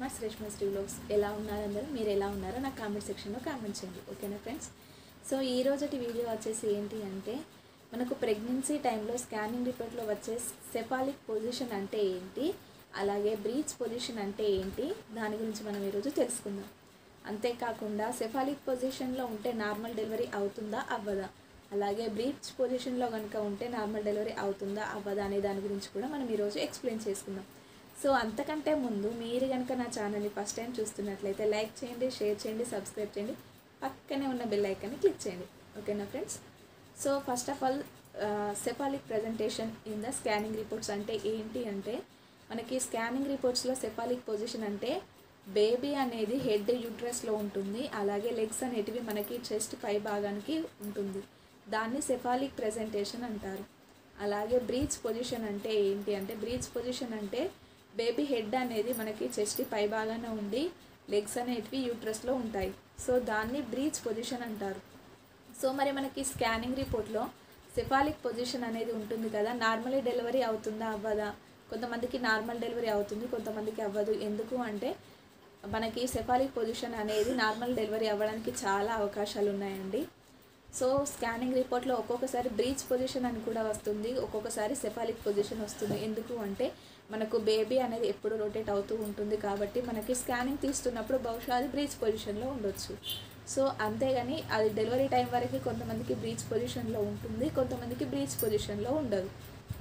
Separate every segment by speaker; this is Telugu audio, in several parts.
Speaker 1: శ్రేష్మ శ్రీ వ్లాగ్స్ ఎలా ఉన్నారు అందరూ మీరు ఎలా ఉన్నారో నాకు కామెంట్ సెక్షన్లో కామెంట్ చేయండి ఓకేనా ఫ్రెండ్స్ సో ఈ రోజటి వీడియో వచ్చేసి ఏంటి అంటే మనకు ప్రెగ్నెన్సీ టైంలో స్కానింగ్ రిపోర్ట్లో వచ్చే సెఫాలిక్ పొజిషన్ అంటే ఏంటి అలాగే బ్రీచ్ పొజిషన్ అంటే ఏంటి దాని గురించి మనం ఈరోజు తెలుసుకుందాం అంతేకాకుండా సెఫాలిక్ పొజిషన్లో ఉంటే నార్మల్ డెలివరీ అవుతుందా అవ్వదా అలాగే బ్రీచ్ పొజిషన్లో కనుక ఉంటే నార్మల్ డెలివరీ అవుతుందా అవ్వదా అనే దాని గురించి కూడా మనం ఈరోజు ఎక్స్ప్లెయిన్ చేసుకుందాం సో అంతకంటే ముందు మీరు కనుక నా ఛానల్ని ఫస్ట్ టైం చూస్తున్నట్లయితే లైక్ చేయండి షేర్ చేయండి సబ్స్క్రైబ్ చేయండి పక్కనే ఉన్న బెల్ ఐకాన్ని క్లిక్ చేయండి ఓకేనా friends so first of all cephalic presentation in the scanning reports అంటే ఏంటి అంటే మనకి స్కానింగ్ రిపోర్ట్స్లో సెఫాలిక్ పొజిషన్ అంటే బేబీ అనేది హెడ్ యూట్రస్లో ఉంటుంది అలాగే లెగ్స్ అనేటివి మనకి చెస్ట్ పై భాగానికి ఉంటుంది దాన్ని సెఫాలిక్ ప్రజెంటేషన్ అంటారు అలాగే బ్రీచ్ పొజిషన్ అంటే ఏంటి అంటే బ్రీచ్ పొజిషన్ అంటే బేబీ హెడ్ అనేది మనకి చెస్ట్ పై భాగాన ఉండి లెగ్స్ అనేటివి యూట్రస్లో ఉంటాయి సో దాన్ని బ్రీచ్ పొజిషన్ అంటారు సో మరి మనకి స్కానింగ్ రిపోర్ట్లో సెఫాలిక్ పొజిషన్ అనేది ఉంటుంది కదా నార్మలీ డెలివరీ అవుతుందా అవ్వదా కొంతమందికి నార్మల్ డెలివరీ అవుతుంది కొంతమందికి అవ్వదు ఎందుకు అంటే మనకి సెఫాలిక్ పొజిషన్ అనేది నార్మల్ డెలివరీ అవ్వడానికి చాలా అవకాశాలు ఉన్నాయండి సో స్కానింగ్ రిపోర్ట్లో ఒక్కొక్కసారి బ్రీచ్ పొజిషన్ అని కూడా వస్తుంది ఒక్కొక్కసారి సెఫాలిక్ పొజిషన్ వస్తుంది ఎందుకు అంటే మనకు బేబీ అనేది ఎప్పుడు రొటేట్ అవుతూ ఉంటుంది కాబట్టి మనకి స్కానింగ్ తీస్తున్నప్పుడు బహుశా అది బ్రీచ్ పొజిషన్లో ఉండొచ్చు సో అంతేగాని అది డెలివరీ టైం వరకు కొంతమందికి బ్రీచ్ పొజిషన్లో ఉంటుంది కొంతమందికి బ్రీచ్ పొజిషన్లో ఉండదు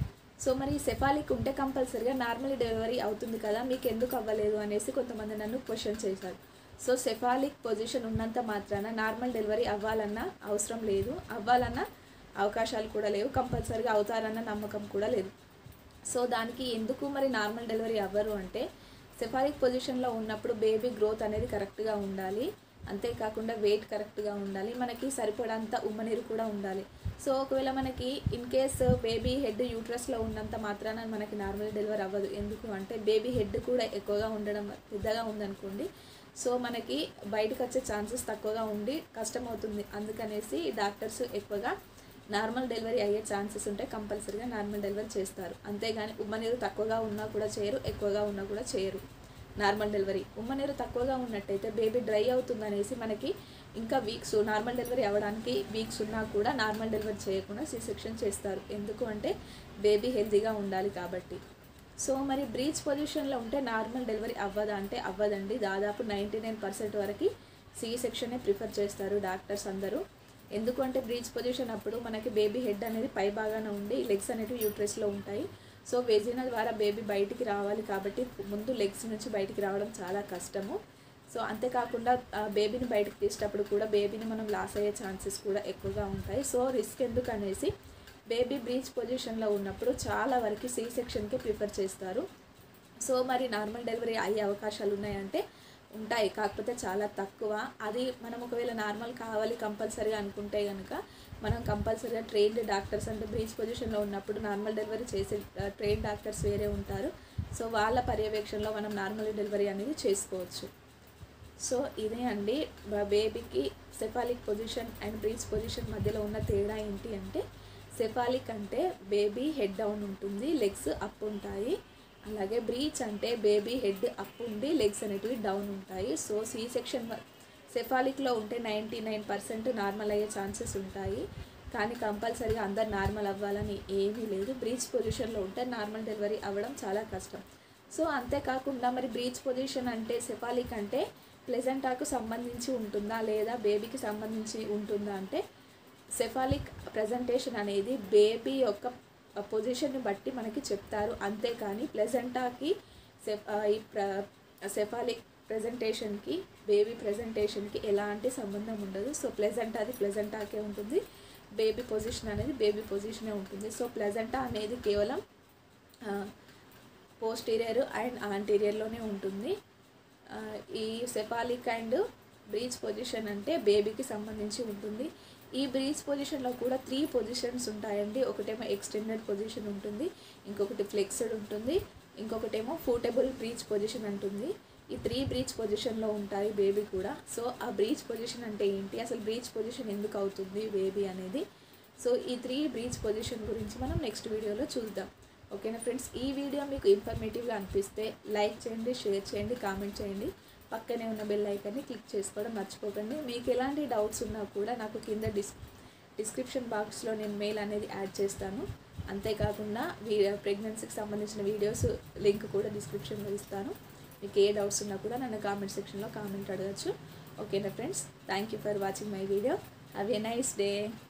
Speaker 1: సో మరి సెఫాలిక్ ఉంటే కంపల్సరీగా నార్మల్ డెలివరీ అవుతుంది కదా మీకు ఎందుకు అవ్వలేదు అనేసి కొంతమంది నన్ను క్వశ్చన్ చేశారు సో సెఫాలిక్ పొజిషన్ ఉన్నంత మాత్రాన నార్మల్ డెలివరీ అవ్వాలన్న అవసరం లేదు అవ్వాలన్న అవకాశాలు కూడా లేవు కంపల్సరీగా అవుతారన్న నమ్మకం కూడా లేదు సో దానికి ఎందుకు మరి నార్మల్ డెలివరీ అవ్వరు అంటే సెఫాలిక్ పొజిషన్లో ఉన్నప్పుడు బేబీ గ్రోత్ అనేది కరెక్ట్గా ఉండాలి అంతేకాకుండా వెయిట్ కరెక్ట్గా ఉండాలి మనకి సరిపడంత ఉమ్మనీరు కూడా ఉండాలి సో ఒకవేళ మనకి ఇన్ కేస్ బేబీ హెడ్ యూట్రస్లో ఉన్నంత మాత్రాన మనకి నార్మల్ డెలివరీ అవ్వదు ఎందుకు అంటే బేబీ హెడ్ కూడా ఎక్కువగా ఉండడం పెద్దగా ఉందనుకోండి సో మనకి బయటకు వచ్చే ఛాన్సెస్ తక్కువగా ఉండి కష్టం అవుతుంది అందుకనేసి డాక్టర్స్ ఎక్కువగా నార్మల్ డెలివరీ అయ్యే ఛాన్సెస్ ఉంటే కంపల్సరీగా నార్మల్ డెలివరీ చేస్తారు అంతేగాని ఉమ్మనీరు తక్కువగా ఉన్నా కూడా చేయరు ఎక్కువగా ఉన్నా కూడా చేయరు నార్మల్ డెలివరీ ఉమ్మనీరు తక్కువగా ఉన్నట్టయితే బేబీ డ్రై అవుతుంది అనేసి మనకి ఇంకా వీక్స్ నార్మల్ డెలివరీ అవ్వడానికి వీక్స్ ఉన్నా కూడా నార్మల్ డెలివరీ చేయకుండా సి సెక్షన్ చేస్తారు ఎందుకు అంటే బేబీ హెల్తీగా ఉండాలి కాబట్టి సో మరి బ్రీచ్ పొజిషన్లో ఉంటే నార్మల్ డెలివరీ అవ్వదా అంటే అవ్వదండి దాదాపు నైంటీ నైన్ పర్సెంట్ వరకు సి సెక్షనే ప్రిఫర్ చేస్తారు డాక్టర్స్ అందరూ ఎందుకు అంటే బ్రీచ్ పొజిషన్ అప్పుడు మనకి బేబీ హెడ్ అనేది పై భాగాన ఉండి లెగ్స్ అనేవి యూట్రస్లో ఉంటాయి సో వెజిన ద్వారా బేబీ బయటికి రావాలి కాబట్టి ముందు లెగ్స్ నుంచి బయటికి రావడం చాలా కష్టము సో అంతేకాకుండా బేబీని బయటకు తీసేటప్పుడు కూడా బేబీని మనం లాస్ అయ్యే ఛాన్సెస్ కూడా ఎక్కువగా ఉంటాయి సో రిస్క్ ఎందుకు అనేసి బేబీ బ్రీచ్ పొజిషన్లో ఉన్నప్పుడు చాలా వరకు సి సెక్షన్కి ప్రిఫర్ చేస్తారు సో మరి నార్మల్ డెలివరీ అయ్యే అవకాశాలు ఉన్నాయంటే ఉంటాయి కాకపోతే చాలా తక్కువ అది మనం ఒకవేళ నార్మల్ కావాలి కంపల్సరీగా అనుకుంటే కనుక మనం కంపల్సరీగా ట్రైన్డ్ డాక్టర్స్ అంటే బ్రీచ్ పొజిషన్లో ఉన్నప్పుడు నార్మల్ డెలివరీ చేసే ట్రైన్ డాక్టర్స్ వేరే ఉంటారు సో వాళ్ళ పర్యవేక్షణలో మనం నార్మల్ డెలివరీ అనేది చేసుకోవచ్చు సో ఇదే అండి బేబీకి cephalic position and breech position మధ్యలో ఉన్న తేడా ఏంటి అంటే సెఫాలిక్ అంటే బేబీ హెడ్ డౌన్ ఉంటుంది లెగ్స్ అప్ ఉంటాయి అలాగే బ్రీచ్ అంటే బేబీ హెడ్ అప్ ఉండి లెగ్స్ అనేటివి డౌన్ ఉంటాయి సో సి సెక్షన్ సెఫాలిక్లో ఉంటే నైంటీ నైన్ పర్సెంట్ నార్మల్ అయ్యే ఛాన్సెస్ ఉంటాయి కానీ కంపల్సరీగా అందరు నార్మల్ అవ్వాలని ఏమీ లేదు బ్రీచ్ పొజిషన్లో ఉంటే నార్మల్ డెలివరీ అవ్వడం చాలా కష్టం సో అంతేకాకుండా మరి బ్రీచ్ పొజిషన్ అంటే సెఫాలిక్ అంటే ప్లెజెంటాకు సంబంధించి ఉంటుందా లేదా బేబీకి సంబంధించి ఉంటుందా అంటే సెఫాలిక్ ప్రజెంటేషన్ అనేది బేబీ యొక్క పొజిషన్ని బట్టి మనకి చెప్తారు అంతేకాని ప్లెజెంటాకి సెఫ్ ఈ ప్ర సెఫాలిక్ ప్రజెంటేషన్కి బేబీ ప్రజెంటేషన్కి ఎలాంటి సంబంధం ఉండదు సో ప్లెజెంటా అది ప్లెజెంటాకే ఉంటుంది బేబీ పొజిషన్ అనేది బేబీ పొజిషనే ఉంటుంది సో ప్లెజెంటా అనేది కేవలం పోస్టీరియర్ అండ్ ఆంటీరియర్లోనే ఉంటుంది ఈ సెఫాలిక్ అండ్ బ్రీచ్ పొజిషన్ అంటే బేబీకి సంబంధించి ఉంటుంది ఈ బ్రీచ్ పొజిషన్లో కూడా త్రీ పొజిషన్స్ ఉంటాయండి ఒకటేమో ఎక్స్టెండెడ్ పొజిషన్ ఉంటుంది ఇంకొకటి ఫ్లెక్స్డ్ ఉంటుంది ఇంకొకటేమో ఫూటబుల్ బ్రీచ్ పొజిషన్ ఉంటుంది ఈ త్రీ బ్రీచ్ పొజిషన్లో ఉంటాయి బేబీ కూడా సో ఆ బ్రీచ్ పొజిషన్ అంటే ఏంటి అసలు బ్రీచ్ పొజిషన్ ఎందుకు అవుతుంది బేబీ అనేది సో ఈ త్రీ బ్రీచ్ పొజిషన్ గురించి మనం నెక్స్ట్ వీడియోలో చూద్దాం ఓకేనా ఫ్రెండ్స్ ఈ వీడియో మీకు ఇన్ఫర్మేటివ్గా అనిపిస్తే లైక్ చేయండి షేర్ చేయండి కామెంట్ చేయండి పక్కనే ఉన్న బెల్ ఐకాన్ని క్లిక్ చేసుకోవడం మర్చిపోకండి మీకు ఎలాంటి డౌట్స్ ఉన్నా కూడా నాకు కింద డిస్ డిస్క్రిప్షన్ బాక్స్లో నేను మెయిల్ అనేది యాడ్ చేస్తాను అంతేకాకుండా వీ ప్రెగ్నెన్సీకి సంబంధించిన వీడియోస్ లింక్ కూడా డిస్క్రిప్షన్లో ఇస్తాను మీకు ఏ డౌట్స్ ఉన్నా కూడా నన్ను కామెంట్ సెక్షన్లో కామెంట్ అడగచ్చు ఓకేనా friends thank you for watching my video have a nice day